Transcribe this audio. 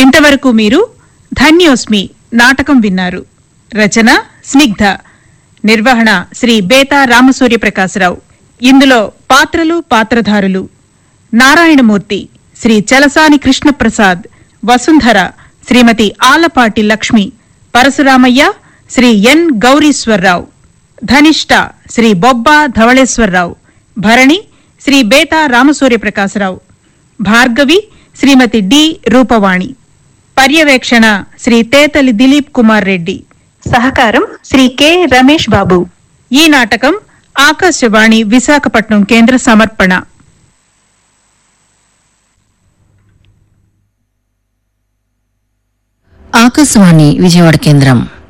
ఇంతవరకు మీరు ధన్యోస్మి నాటకం విన్నారు రచన స్నిగ్ధ నిర్వహణ శ్రీ బేతా రామసూర్యప్రకాశరావు ఇందులో పాత్రలు పాత్రధారులు నారాయణమూర్తి శ్రీ చలసాని కృష్ణప్రసాద్ వసుంధర శ్రీమతి ఆలపాటి లక్ష్మి పరశురామయ్య శ్రీ ఎన్ గౌరీశ్వరరావు ధనిష్ట శ్రీ బొబ్బా ధవళేశ్వరరావు భరణి శ్రీ బేతా రామసూర్యప్రకాశరావు భార్గవి శ్రీమతి డి రూపవాణి పర్యవేక్షణ శ్రీ తేతలి దిలీప్ కుమార్ రెడ్డి సహకారం శ్రీ కె రమేష్ బాబు ఈ నాటకం ఆకాశవాణి విశాఖపట్నం కేంద్ర సమర్పణ ఆకాశవాణి విజయవాడ కేంద్రం